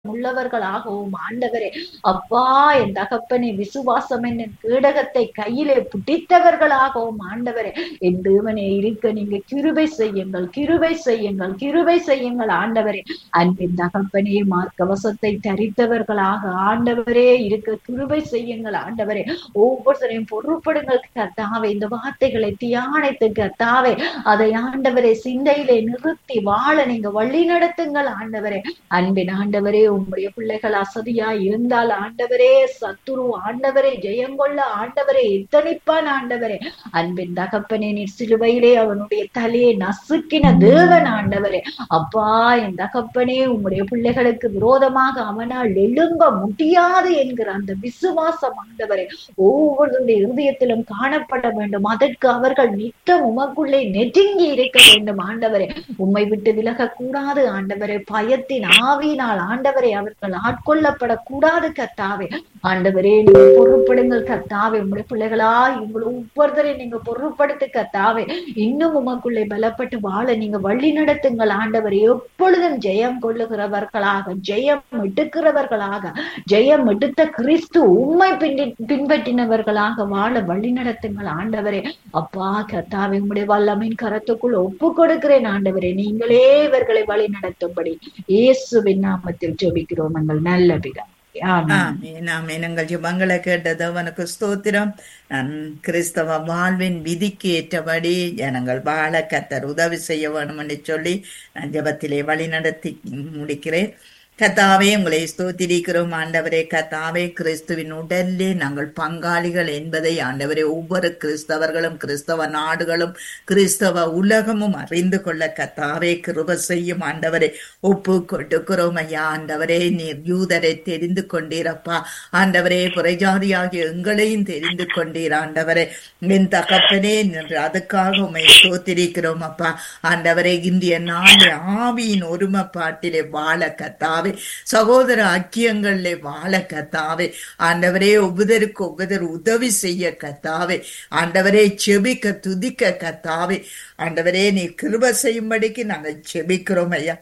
உள்ளவர்களாகவும் ஆண்டவரே அப்பா என் தகப்பனே விசுவாசம் என்னும் கேடகத்தை கையிலே பிடித்தவர்களாகவும் ஆண்டவரே என் தேவனே இருக்க நீங்க கிருபை செய்யுங்கள் கிருபை செய்யுங்கள் கிருபை செய்யுங்கள் ஆண்டவரே அன்பின் தகப்பனே மார்க்கவசத்தை தரித்தவர்களாக ஆண்டவரே இருக்க கிருபை செய்யுங்கள் ஆண்டவரே ஒவ்வொருத்தரையும் பொருட்படுங்கள் கர்த்தாவே இந்த வார்த்தைகளை தியானித்து கர்த்தாவே அதை ஆண்டவரே சிந்தையிலே நிறுத்தி வாழ நீங்க வழி நடத்துங்கள் ஆண்டவரே அன்பின் ஆண்டவரே உம்முடைய பிள்ளைகள் அசதியா இருந்தால் ஆண்டவரே சத்துரு ஆண்டவரே ஜெயங்கொள்ள ஆண்டவரே எத்தனைப்பான் ஆண்டவரே அன்பின் தகப்பனே நீர் சிலுவையிலே அவனுடைய தலையை நசுக்கின தேவன் ஆண்டவரே அப்பா என் தகப்பனே உம்முடைய பிள்ளைகளுக்கு விரோதமாக அவனால் எழும்ப முடியாது என்கிற அந்த விசுவாசம் ஆண்டவரே ஒவ்வொருடைய இருதயத்திலும் காணப்பட வேண்டும் அதற்கு அவர்கள் நித்தம் உமக்குள்ளே நெருங்கி இருக்க வேண்டும் ஆண்டவரே உம்மை விட்டு விலக கூடாது ஆண்டவரே பயத்தின் ஆவியினால் ஆண்டவரே அவர்கள் ஆட்கொள்ளப்படக்கூடாது கத்தாவே ஆண்டவரே நீங்க பொருட்படுங்கள் கத்தாவே உங்களுடைய பிள்ளைகளா இவங்களை ஒவ்வொருத்தரையும் நீங்க பொருட்படுத்து கத்தாவே இன்னும் உமக்குள்ளே பலப்பட்டு வாழ நீங்க வழி நடத்துங்கள் ஆண்டவரே எப்பொழுதும் ஜெயம் கொள்ளுகிறவர்களாக ஜெயம் எடுக்கிறவர்களாக ஜெயம் எடுத்த கிறிஸ்து உண்மை பின்பற்றினவர்களாக வாழ வழி நடத்துங்கள் ஆண்டவரே அப்பா கத்தாவே உங்களுடைய வல்லமின் கரத்துக்குள் ஒப்பு கொடுக்கிறேன் ஆண்டவரே நீங்களே இவர்களை வழி நடத்தும்படி இயேசுவின் நாமத்தில் ஜெபிக்கிறோம் எங்கள் நல்ல பிதா ஆமென் ஆமென் எங்கள் ஜெபங்களை கேட்டது அவனுக்கு ஸ்தோத்திரம் நான் கிறிஸ்தவ வாழ்வின் விதிக்கு ஏற்றபடி ஜனங்கள் வாழ கத்தர் உதவி செய்ய வேணும் என்று சொல்லி நான் ஜெபத்திலே வழி நடத்தி முடிக்கிறேன் கத்தாவே உங்களை ஸ்தோத்திரிக்கிறோம் ஆண்டவரே கத்தாவே கிறிஸ்துவின் உடலே நாங்கள் பங்காளிகள் என்பதை ஆண்டவரே ஒவ்வொரு கிறிஸ்தவர்களும் கிறிஸ்தவ நாடுகளும் கிறிஸ்தவ உலகமும் அறிந்து கொள்ள கத்தாவே கிருப செய்யும் ஆண்டவரே ஒப்பு கொடுக்கிறோம் ஐயா ஆண்டவரே நீர் யூதரை தெரிந்து கொண்டீரப்பா ஆண்டவரே புறைஜாதியாகிய எங்களையும் தெரிந்து கொண்டீர் ஆண்டவரே என் தகப்பனே என்று அதுக்காக உண்மை ஸ்தோத்திரிக்கிறோம் அப்பா ஆண்டவரே இந்திய நாடு ஆவியின் ஒருமைப்பாட்டிலே வாழ கத்தாவே சகோதர ஐக்கியங்களிலே வாழ கத்தாவே ஆண்டவரே ஒவ்வொருவருக்கு ஒவ்வொரு உதவி செய்ய கத்தாவே ஆண்டவரே செபிக்க துதிக்க கத்தாவே ஆண்டவரே நீ கிருப செய்யும்படிக்கு நாங்கள் செபிக்கிறோம் ஐயா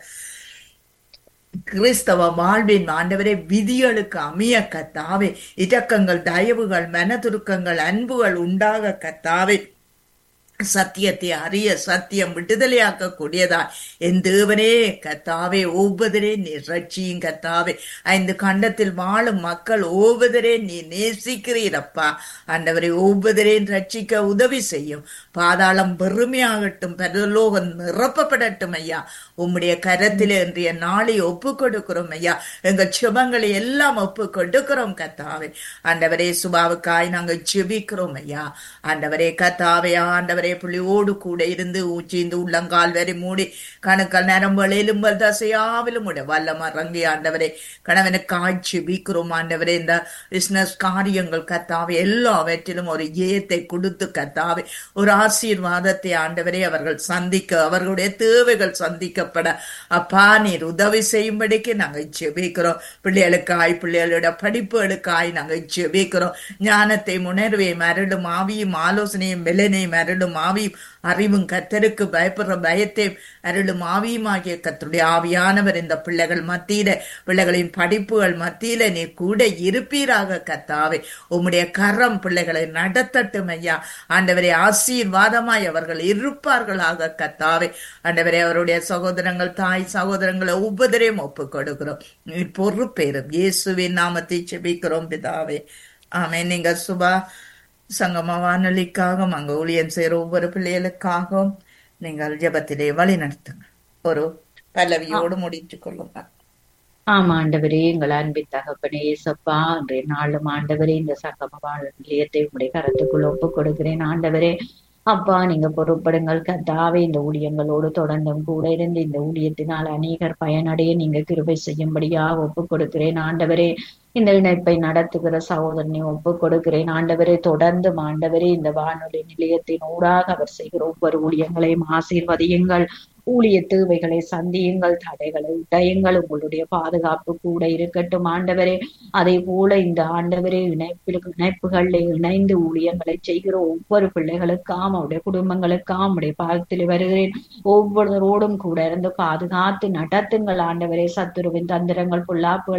கிறிஸ்தவ வாழ்வின் ஆண்டவரே விதிகளுக்கு அமைய கத்தாவே இரக்கங்கள் தயவுகள் மனதுருக்கங்கள் அன்புகள் உண்டாக கத்தாவே சத்தியத்தை அறிய சத்தியம் விடுதலையாக்க கூடியதா என் தேவனே கத்தாவே ஒவ்வொருவரே நீ ரட்சியும் கத்தாவே ஐந்து கண்டத்தில் வாழும் மக்கள் ஒவ்வொருவரே நீ நேசிக்கிறீரப்பா ஆண்டவரை ஒவ்வொருவரே ரட்சிக்க உதவி செய்யும் பாதாளம் பெருமையாகட்டும் பரலோகம் நிரப்பப்படட்டும் ஐயா உம்முடைய கரத்தில் இன்றைய நாளை ஒப்பு கொடுக்கிறோம் ஐயா எங்கள் சுபங்களை எல்லாம் ஒப்பு கொடுக்கிறோம் கத்தாவே ஆண்டவரே சுபாவுக்காய் நாங்கள் செபிக்கிறோம் ஐயா ஆண்டவரே கத்தாவே ஆண்டவரே ஆண்டவரே புள்ளியோடு கூட இருந்து ஊச்சிந்து உள்ளங்கால் வரை மூடி கணுக்கள் நரம்புகள் எலும்பல் தசையாவிலும் உடைய வல்லம் இறங்கி ஆண்டவரே கணவனை காய்ச்சி வீக்கிறோம் ஆண்டவரே இந்த பிசினஸ் காரியங்கள் கத்தாவே எல்லாவற்றிலும் ஒரு ஜெயத்தை கொடுத்து கத்தாவே ஒரு ஆசீர்வாதத்தை ஆண்டவரே அவர்கள் சந்திக்க அவர்களுடைய தேவைகள் சந்திக்கப்பட அப்பா நீர் உதவி செய்யும்படிக்கு நாங்கள் ஜெபிக்கிறோம் பிள்ளைகளுக்காய் பிள்ளைகளோட படிப்புகளுக்காய் நாங்கள் ஜெபிக்கிறோம் ஞானத்தை உணர்வையும் அருளும் ஆவியும் ஆலோசனையும் விலனையும் அருளும் ஆவியும் அறிவும் கத்தருக்கு பயப்படுற பயத்தை அருளும் ஆவியுமாகிய கத்தருடைய ஆவியானவர் இந்த பிள்ளைகள் மத்தியில பிள்ளைகளின் படிப்புகள் மத்தியில நீ கூட இருப்பீராக கத்தாவே உம்முடைய கரம் பிள்ளைகளை நடத்தட்டும் ஐயா ஆண்டவரை ஆசீர்வாதமாய் அவர்கள் இருப்பார்களாக கத்தாவே ஆண்டவரே அவருடைய சகோதரங்கள் தாய் சகோதரங்களை ஒவ்வொருவரையும் ஒப்பு கொடுக்கிறோம் நீர் பொறுப்பேறும் இயேசுவின் நாமத்தை செபிக்கிறோம் பிதாவே ஆமே நீங்க சுபா சங்கம வானொலிக்காகவும் அங்க ஊழியன் செய்கிற ஒவ்வொரு பிள்ளைகளுக்காகவும் நீங்கள் ஜபத்திலே வழி நடத்துங்க ஒரு பல்லவியோடு முடித்துக் கொள்ளுங்க ஆமா ஆண்டவரே எங்கள் அன்பின் தகப்பனே ஏசப்பா அன்றைய நாளும் ஆண்டவரே இந்த சங்கம வாழ நிலையத்தை உங்களுடைய கருத்துக்குள் ஒப்பு கொடுக்கிறேன் ஆண்டவரே அப்பா நீங்க பொறுப்படுங்கள் கத்தாவே இந்த ஊழியங்களோடு தொடர்ந்தும் கூட இருந்து இந்த ஊழியத்தினால் அநேகர் பயனடைய நீங்க கிருபை செய்யும்படியா ஒப்பு கொடுக்கிறேன் ஆண்டவரே இந்த இணைப்பை நடத்துகிற சகோதரனை ஒப்பு கொடுக்கிறேன் ஆண்டவரே தொடர்ந்து ஆண்டவரே இந்த வானொலி நிலையத்தின் ஊடாக அவர் செய்கிற ஒவ்வொரு ஊழியங்களையும் ஆசீர்வதியுங்கள் ஊழிய தேவைகளை சந்தியுங்கள் தடைகளை உடையுங்கள் உங்களுடைய பாதுகாப்பு கூட இருக்கட்டும் ஆண்டவரே அதே போல இந்த ஆண்டவரே இணைப்பில் இணைப்புகளில் இணைந்து ஊழியங்களை செய்கிற ஒவ்வொரு பிள்ளைகளுக்காம் அவருடைய குடும்பங்களுக்காம் அவருடைய பாதத்தில் வருகிறேன் ஒவ்வொருவரோடும் கூட இருந்து பாதுகாத்து நடத்துங்கள் ஆண்டவரே சத்துருவின் தந்திரங்கள் பொல்லாப்புகள்